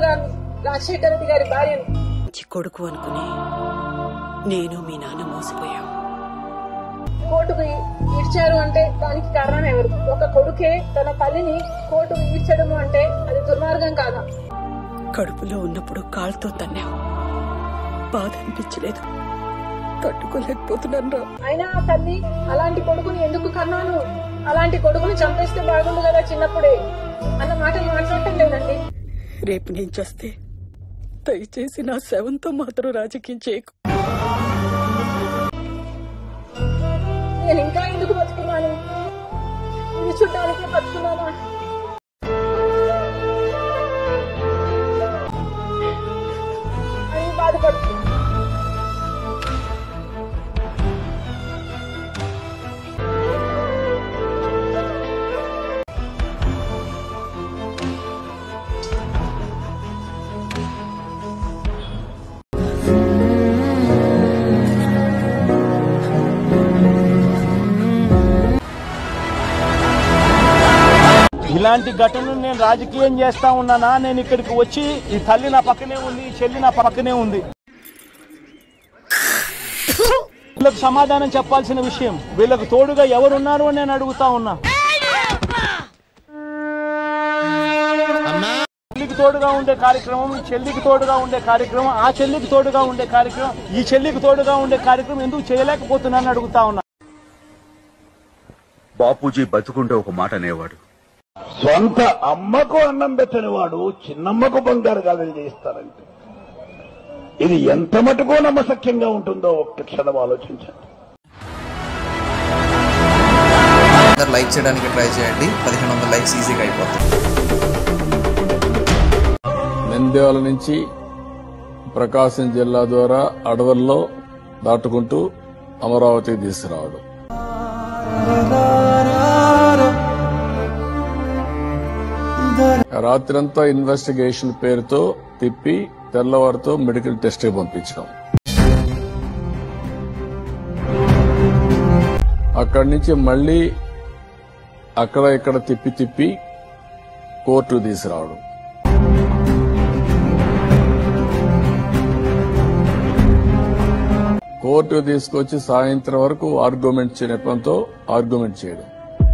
గారిని రాజశేఖర రెడ్డి గారి భార్యను మంచి కొడుకు అనుకుని నేను మీ నాన్న మోసపోయాం కోర్టుకు ఈడ్చారు అంటే దానికి కారణం ఎవరు ఒక కొడుకే తన తల్లిని కోర్టుకు ఈడ్చడము అంటే అది దుర్మార్గం కాదా కడుపులో ఉన్నప్పుడు కాళ్ళతో తన్నావు బాధ అనిపించలేదు తట్టుకోలేకపోతున్నాను రా అయినా ఆ తల్లి అలాంటి కొడుకుని ఎందుకు కన్నాను అలాంటి కొడుకుని చంపేస్తే బాగుండు కదా చిన్నప్పుడే అన్న మాటలు మాట్లాడటం లేదండి రేపు నేను చేస్తే దయచేసి నా శవంతో మాత్రం రాజకీయం చేయకు నేను ఇంకా ఎందుకు బతుకున్నాను ఇది చూడడానికి బతుకున్నానా అని బాధపడుతున్నాను ఇలాంటి ఘటనలు నేను రాజకీయం చేస్తా ఉన్నానా నేను ఇక్కడికి వచ్చి ఈ తల్లి నా పక్కనే ఉంది ఈ చెల్లి నా పక్కనే ఉంది వీళ్ళకు సమాధానం చెప్పాల్సిన విషయం వీళ్ళకు తోడుగా ఎవరున్నారు అని నేను అడుగుతా ఉన్నా చెల్లికి తోడుగా ఉండే కార్యక్రమం ఈ చెల్లికి తోడుగా ఉండే కార్యక్రమం ఆ చెల్లికి తోడుగా ఉండే కార్యక్రమం ఈ చెల్లికి తోడుగా ఉండే కార్యక్రమం ఎందుకు చేయలేకపోతున్నానని అడుగుతా ఉన్నా బాపూజీ బతుకుంటే ఒక మాట అనేవాడు సొంత అమ్మకు అన్నం పెట్టని వాడు చిన్నమ్మకు బంగారు గాజులు చేయిస్తారంటే ఇది ఎంత మటుకో నమ్మశక్యంగా ఉంటుందో ఒక్క క్షణం ఆలోచించండి అందరు లైక్ చేయడానికి ట్రై చేయండి పదిహేను వందల లైక్స్ ఈజీగా అయిపోతుంది నంద్యాల నుంచి ప్రకాశం జిల్లా ద్వారా అడవుల్లో దాటుకుంటూ అమరావతికి తీసుకురావడం రాత్రంతా ఇన్వెస్టిగేషన్ పేరుతో తిప్పి తెల్లవారితో మెడికల్ టెస్ట్ పంపించడం అక్కడి నుంచి మళ్ళీ అక్కడ ఇక్కడ తిప్పి తిప్పి కోర్టు తీసుకురావడం కోర్టు తీసుకొచ్చి సాయంత్రం వరకు ఆర్గ్యుమెంట్ నెపంతో ఆర్గ్యుమెంట్ చేయడం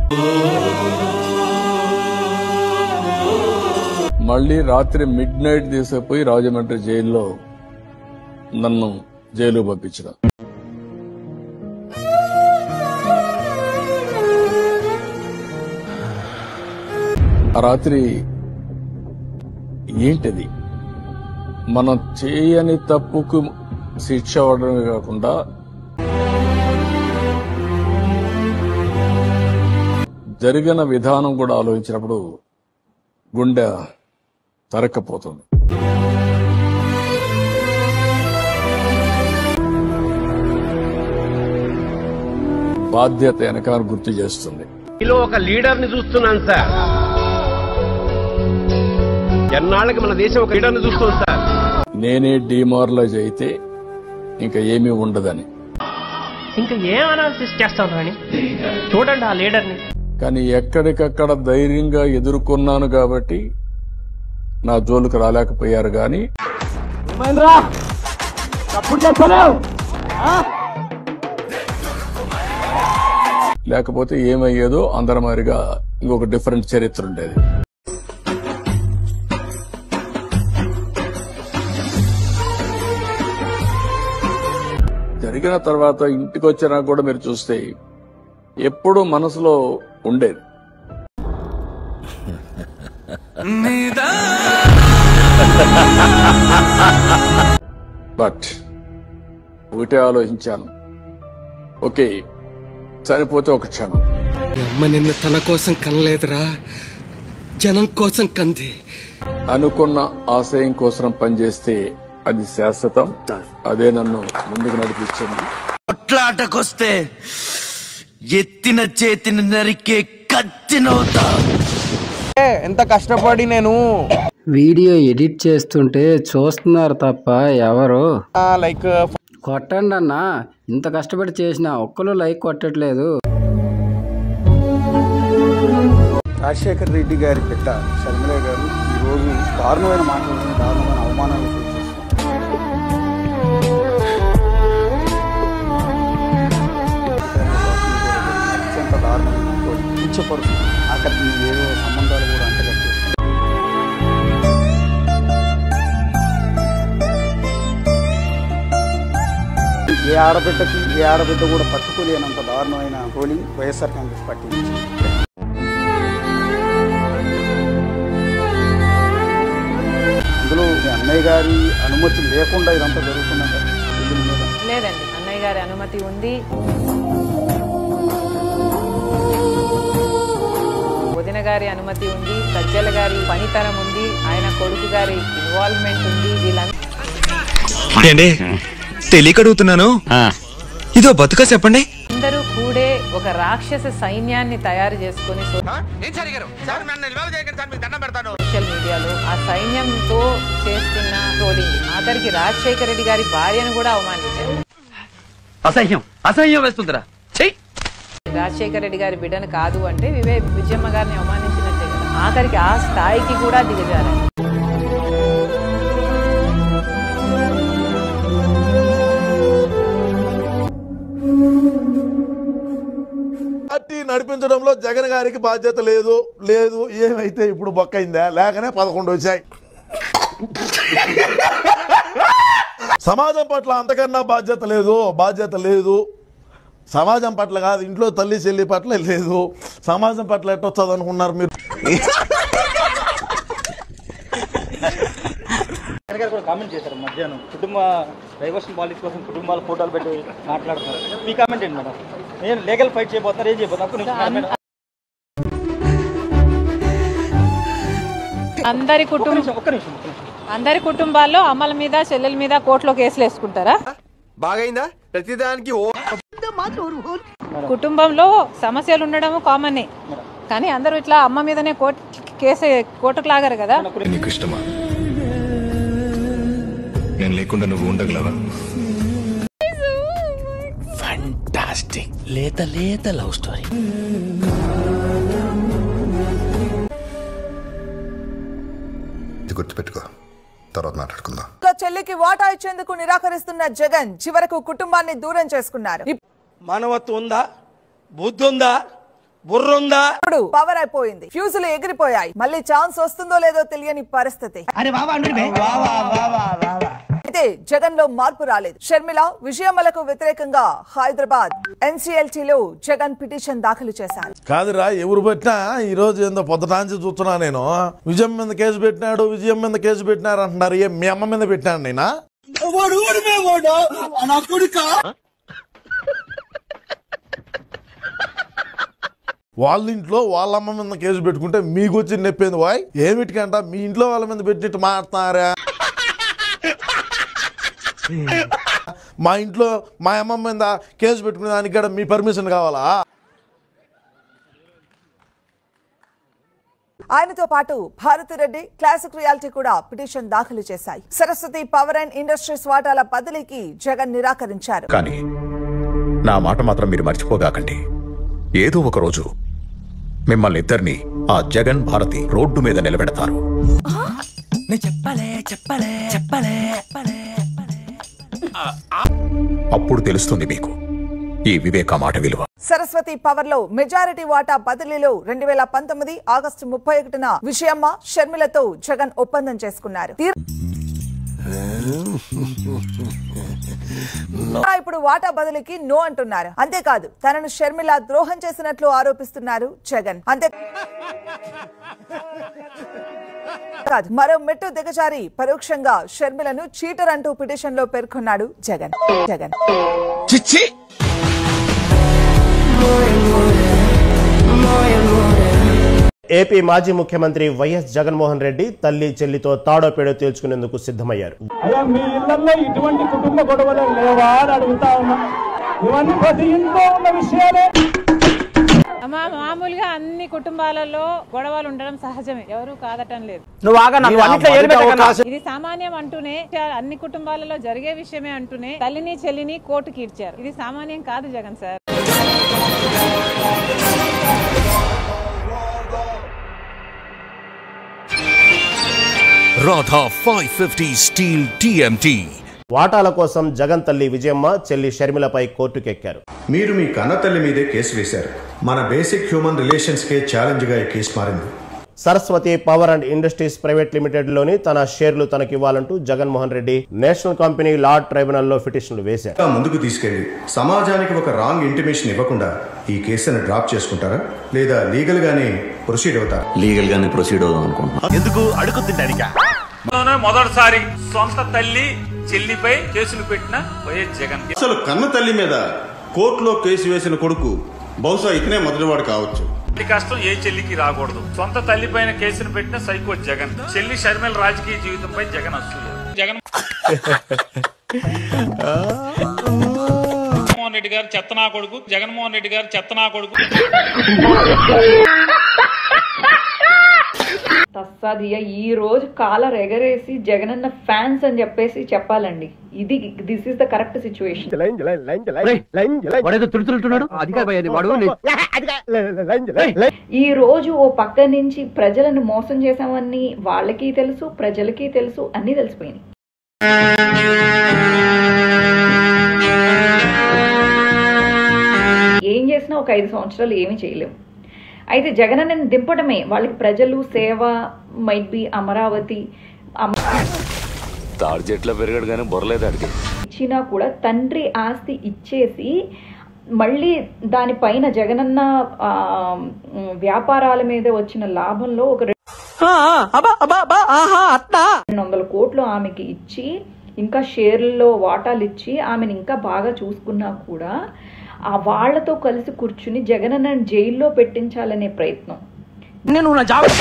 మళ్ళీ రాత్రి మిడ్ నైట్ తీసుకుపోయి రాజమండ్రి జైల్లో నన్ను జైలు పంపించడం ఆ రాత్రి ఏంటిది మనం చేయని తప్పుకు శిక్ష అవ్వడమే కాకుండా జరిగిన విధానం కూడా ఆలోచించినప్పుడు గుండె తరక్కపోతుంది బాధ్యత వెనకాల గుర్తు చేస్తుంది మీలో ఒక లీడర్ ని చూస్తున్నాను సార్ ఎన్నాళ్ళకి మన దేశం ఒక లీడర్ ని చూస్తుంది సార్ నేనే డిమారలైజ్ అయితే ఇంకా ఏమీ ఉండదని ఇంకా ఏం అనాలిసిస్ చేస్తాం రాని చూడండి ఆ లీడర్ని కానీ ఎక్కడికక్కడ ధైర్యంగా ఎదుర్కొన్నాను కాబట్టి నా జోలికి రాలేకపోయారు గాని లేకపోతే ఏమయ్యేదో అందరమారిగా ఇంకొక డిఫరెంట్ చరిత్ర ఉండేది జరిగిన తర్వాత ఇంటికి వచ్చినా కూడా మీరు చూస్తే ఎప్పుడూ మనసులో ఉండేది బట్ ఒకటే ఆలోచించాను ఓకే చనిపోతే ఒక క్షణం అమ్మ నిన్ను తన కోసం కనలేదురా జనం కోసం కంది అనుకున్న ఆశయం కోసం పనిచేస్తే అది శాశ్వతం అదే నన్ను ముందుకు నడిపించింది కొట్లాటకొస్తే ఎత్తిన చేతిని నరికే కత్తినవుతా ఎంత కష్టపడి నేను వీడియో ఎడిట్ చేస్తుంటే చూస్తున్నారు తప్ప ఎవరు లైక్ కొట్టండి అన్న ఇంత కష్టపడి చేసిన ఒక్కరు లైక్ కొట్టట్లేదు రాజశేఖర్ రెడ్డి గారి బిడ్డ షర్మిల గారు ఈ రోజు దారుణమైన మాటలు దారుణమైన అవమానాలు ఫేస్ చేస్తున్నాం అత్యంత దారుణమైన కించపరుస్తుంది ఆఖరికి ఏదో సంబంధాలు కూడా అంటగట్టేస్తుంది ఏ ఆడబిడ్డకి ఏ ఆడబిడ్డ కూడా పట్టుకోలేనంత దారుణమైన ట్రోలింగ్ వైఎస్ఆర్ కాంగ్రెస్ పార్టీ నుంచి ఇందులో మీ అన్నయ్య గారి అనుమతి లేకుండా ఇదంతా జరుగుతుందంట పెళ్లి మీద లేదండి అన్నయ్య గారి అనుమతి ఉంది వదిన గారి అనుమతి ఉంది సజ్జల గారి పనితనం ఉంది ఆయన కొడుకు గారి ఇన్వాల్వ్మెంట్ ఉంది వీళ్ళందరూ ఏంటి తెలియక అడుగుతున్నాను ఇదో బతుక చెప్పండి కూడే ఒక రాక్షస సైన్యాన్ని తయారు చేసుకొని సోషల్ మీడియాలో ఆ సైన్యంతో చేస్తున్న ట్రోలింగ్ ఆఖరికి రాజశేఖర రెడ్డి గారి భార్యను కూడా అవమానించారు అసహ్యం అసహ్యం వేస్తుందిరా చెయ్యి రాజశేఖర రెడ్డి గారి బిడ్డను కాదు అంటే వివే విజయమ్మ గారిని అవమానించినట్టే కదా ఆఖరికి ఆ స్థాయికి కూడా దిగజారు పార్టీ నడిపించడంలో జగన్ గారికి బాధ్యత లేదు లేదు ఏమైతే ఇప్పుడు బొక్కైందా లేకనే పదకొండు వచ్చాయి సమాజం పట్ల అంతకన్నా బాధ్యత లేదు బాధ్యత లేదు సమాజం పట్ల కాదు ఇంట్లో తల్లి చెల్లి పట్ల లేదు సమాజం పట్ల ఎట్టొచ్చదు అనుకున్నారు మీరు జగన్ గారు కూడా కామెంట్ చేశారు మధ్యాహ్నం కుటుంబ డైవర్షన్ పాలిటిక్స్ కోసం కుటుంబాల ఫోటోలు పెట్టి మాట్లాడుతున్నారు మీ కామెంట్ ఏంటి మేడం నేను లీగల్ ఫైట్ చేయబోతున్నారు ఏం చేయబోతున్నారు ఒక్క నిమిషం మేడం. అందరి కుటుంబం అందరి కుటుంబాల్లో అమ్మల మీద చెల్లెల మీద కోర్టులో కేసులు వేసుకుంటారా బాగైందా ప్రతిదానికి ఓ కుటుంబంలో సమస్యలు ఉండడం కామనే కానీ అందరూ ఇట్లా అమ్మ మీదనే కోర్టు కేసు కోర్టుకు లాగారు కదా నీకు ఇష్టమా నేను లేకుండా నువ్వు ఉండగలవా ఫంటాస్టిక్ లేత లేత లవ్ స్టోరీ ఇది గుర్తుపెట్టుకో తర్వాత మాట్లాడుకుందాం లో చెల్లికి వాటా ఇచ్చేందుకు నిరాకరిస్తున్న జగన్ చివరకు కుటుంబాన్ని దూరం చేసుకున్నారు మానవత్వం ఉందా బుద్ధి ఉందా బుర్ర ఉందా ఇప్పుడు పవర్ అయిపోయింది ఫ్యూజులు ఎగిరిపోయాయి మళ్ళీ ఛాన్స్ వస్తుందో లేదో తెలియని పరిస్థితి అయితే జగన్ లో మార్పు రాలేదు షర్మిల విజయమ్మలకు వ్యతిరేకంగా హైదరాబాద్ ఎన్సీఎల్టీ లో జగన్ పిటిషన్ దాఖలు చేశారు కాదురా ఎవరు పెట్టినా ఈ రోజు ఏందో పొద్దుటాంచి చూస్తున్నా నేను విజయం మీద కేసు పెట్టినాడు విజయం మీద కేసు పెట్టినారు అంటున్నారు ఏ మీ అమ్మ మీద పెట్టినాడు నేనా వాళ్ళ ఇంట్లో వాళ్ళ అమ్మ మీద కేసు పెట్టుకుంటే మీకు వచ్చి నొప్పింది వాయ్ ఏమిటికంట మీ ఇంట్లో వాళ్ళ మీద పెట్టినట్టు మాట్లాడుతున్నారా మా ఇంట్లో మా అమ్మ మీద కేసు పెట్టుకునే దానికి కూడా మీ పర్మిషన్ కావాలా ఆయనతో పాటు భారతిరెడ్డి క్లాసిక్ రియాలిటీ కూడా పిటిషన్ దాఖలు చేశాయి సరస్వతి పవర్ అండ్ ఇండస్ట్రీస్ వాటాల బదిలీకి జగన్ నిరాకరించారు కానీ నా మాట మాత్రం మీరు మర్చిపోగాకండి ఏదో ఒక రోజు మిమ్మల్ని ఇద్దరిని ఆ జగన్ భారతి రోడ్డు మీద నిలబెడతారు చెప్పలే చెప్పలే చెప్పలే అప్పుడు తెలుస్తుంది మీకు ఈ వివేక మాట విలువ సరస్వతి పవర్ లో మెజారిటీ వాటా బదిలీలో రెండు వేల పంతొమ్మిది ఆగస్టు ముప్పై ఒకటిన విషయమ్మ షర్మిలతో జగన్ ఒప్పందం చేసుకున్నారు తీర్- ఆ, ఇప్పుడు వాటా బదిలీకి నో అంటున్నారు అంతేకాదు తనను షర్మిల ద్రోహం చేసినట్లు ఆరోపిస్తున్నారు జగన్ అంతే కాదు మరో మెట్టు దిగజారి పరోక్షంగా షర్మిలను చీటర్ అంటూ పిటిషన్ లో పేర్కొన్నాడు జగన్ జగన్ చిచ్చి ఏపీ మాజీ ముఖ్యమంత్రి వైఎస్ జగన్మోహన్ రెడ్డి తల్లి చెల్లితో తాడో పేడో తేల్చుకునేందుకు సిద్ధమయ్యారు అయ్యా మీ ఇళ్లలో ఇటువంటి కుటుంబ గొడవలు లేవా అని అడుగుతా ఉన్నా ఇవన్నీ ప్రతి ఇంట్లో ఉన్న విషయాలే మా మామూలుగా అన్ని కుటుంబాలలో గొడవలు ఉండడం సహజమే ఎవరు కాదటం లేదు నువ్వు ఆగా నువ్వు అన్నిట్లో ఏలు పెట్టకన్నా. ఇది సామాన్యం అంటూనే అన్ని కుటుంబాలలో జరిగే విషయమే అంటూనే తల్లిని చెల్లిని కోర్టుకి ఇచ్చారు ఇది సామాన్యం కాదు Jagan sir Radha 550 Steel TMT. వాటాల కోసం జగన్ తల్లి విజయమ్మ చెల్లి షర్మిలపై కోర్టుకెక్కారు మీరు మీ కన్న తల్లి మీదే కేసు వేశారు మన బేసిక్ హ్యూమన్ రిలేషన్స్ కే ఛాలెంజ్ గా ఈ కేసు మారింది Saraswati power and industries private limited లోని తన షేర్లు తనకివ్వాలంటూ Jaganmohan Reddy national company law ట్రైబ్యునల్లో పిటిషన్లు వేశారు ఇంకా ముందుకు తీసుకెళ్లి సమాజానికి ఒక రాంగ్ ఇంటిమేషన్ ఇవ్వకుండా ఈ కేసును డ్రాప్ చేసుకుంటారా లేదా లీగల్ గానే ప్రొసీడ్ అవుతారా లీగల్ గానే ప్రొసీడ్ అవుదాం అనుకుంటున్నాం ఎందుకు అడుగు తింటానికా మొదటిసారి సొంత తల్లి చెల్లిపై కేసులు పెట్టిన వైఎస్ జగన్ అసలు కన్న తల్లి మీద కోర్టులో కేసు వేసిన కొడుకు బహుశా ఇతనే మొదటివాడు కావచ్చు ఈ కష్టం ఏ చెల్లికి రాకూడదు సొంత తల్లి పైన కేసును పెట్టిన సైకో జగన్ చెల్లి షర్మిల రాజకీయ జీవితంపై జగన్ అసూయ జగన్ జగన్మోహన్ రెడ్డి గారు చెత్తనా కొడుకు జగన్మోహన్ రెడ్డి గారు చెత్తనా కొడుకు తస్సాదియ ఈ రోజు కాలర్ ఎగరేసి జగనన్న ఫ్యాన్స్ అని చెప్పేసి చెప్పాలండి ఇది this is the correct situation వాడేదో తుడుతులుతున్నాడు అది కాదు భయ్యా, వాడు ఈ రోజు ఓ పక్క నుంచి ప్రజలను మోసం చేశామని వాళ్ళకి తెలుసు ప్రజలకి తెలుసు అన్ని తెలిసిపోయినాయి ఏం చేసినా ఒక ఐదు సంవత్సరాలు ఏమీ చేయలేము అయితే జగనన్నని దింపడమే వాళ్ళకి ప్రజలు సేవ మైట్ బి అమరావతి అమ- తాడి చెట్లో పెరగడు కానీ బొరలేదు అడిగి ఇచ్చినా కూడా తండ్రి ఆస్తి ఇచ్చేసి మళ్ళీ దానిపైన జగనన్న ఆ, ఉమ్, వ్యాపారాల మీద వచ్చిన లాభంలో ఒక రెండు వందల కోట్లు ఆమెకి ఇచ్చి ఇంకా షేర్లలో వాటాలు ఇచ్చి ఆమెను ఇంకా బాగా చూసుకున్నా కూడా ఆ వాళ్లతో కలిసి కూర్చుని జగనన్న జైల్లో పెట్టించాలనే ప్రయత్నం నేను నా జాబ్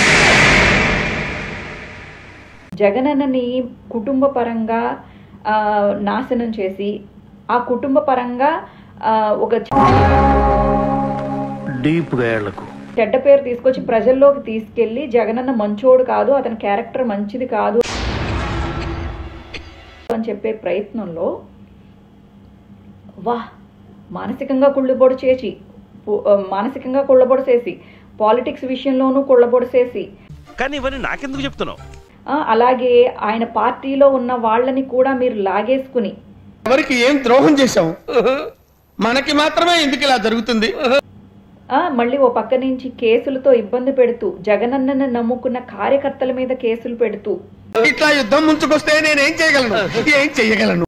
జగనన్నని కుటుంబ పరంగా ఆ, నాశనం చేసి ఆ కుటుంబ పరంగా ఆ, ఒక డీప్ గా ఏళ్లకు చెడ్డ పేరు తీసుకొచ్చి ప్రజల్లోకి తీసుకెళ్లి జగనన్న మంచోడు కాదు అతని క్యారెక్టర్ మంచిది కాదు అని చెప్పే ప్రయత్నంలో వా మానసికంగా కుళ్ళబొడు చేసి పు- ఆ, మానసికంగా కుళ్ళబొడు చేసి పాలిటిక్స్ విషయంలోనూ కుళ్ళబొడు చేసి కానీ ఇవన్నీ నాకెందుకు చెప్తున్నావు ఆ, అలాగే ఆయన పార్టీలో ఉన్న వాళ్ళని కూడా మీరు లాగేసుకుని ఎవరికి ఏం ద్రోహం చేశాం మనకి మాత్రమే ఎందుకు ఇలా జరుగుతుంది ఆ, మళ్ళీ ఓ పక్క నుంచి కేసులతో ఇబ్బంది పెడుతూ జగనన్నను నమ్ముకున్న కార్యకర్తల మీద కేసులు పెడుతూ ఇట్లా యుద్ధం ముంచుకొస్తే నేనేం చేయగలను ఏం చేయగలను